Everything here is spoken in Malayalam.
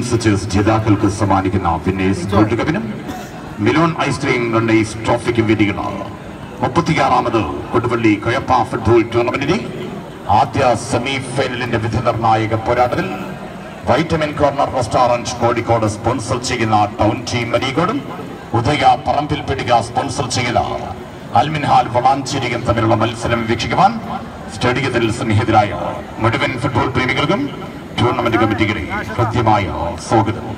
സിറ്റേഴ്സ് ജേതാക്കൾക്ക് സമ്മാനിക്കുന്ന വിന്നേഴ്സ് വേൾഡ് കപ്പിനും മിലോൺ ഐസ്ക്രീം റണ്ണേഴ്സ് ട്രോഫിക്കും വേദികളാണ് മുപ്പത്തിയാറാമത് കൊടുവള്ളി കൊയപ്പ ഫുട്ബോൾ ടൂർണമെന്റിന്റെ ആദ്യ സെമി ഫൈനലിന്റെ വിധി നിർണായക പോരാട്ടത്തിൽ vitamin corner restaurant Kozhikode sponsor ചെയ്യുന്ന ടൗൺ ടീം മരീകോടും ഉദയ പറമ്പിൽ പിടിക സ്പോൺസർ ചെയ്യുന്ന അൽമിൻഹാൽ വളാഞ്ചേരിയും തമ്മിലുള്ള മത്സരം വീക്ഷിക്കുവാൻ സ്റ്റേഡിയത്തിൽ സന്നിഹിതരായ മുഴുവൻ ഫുട്ബോൾ പ്രേമികൾക്കും ടൂർണമെന്റ് കമ്മിറ്റികളെ ഹൃദ്യമായ സ്വാഗതം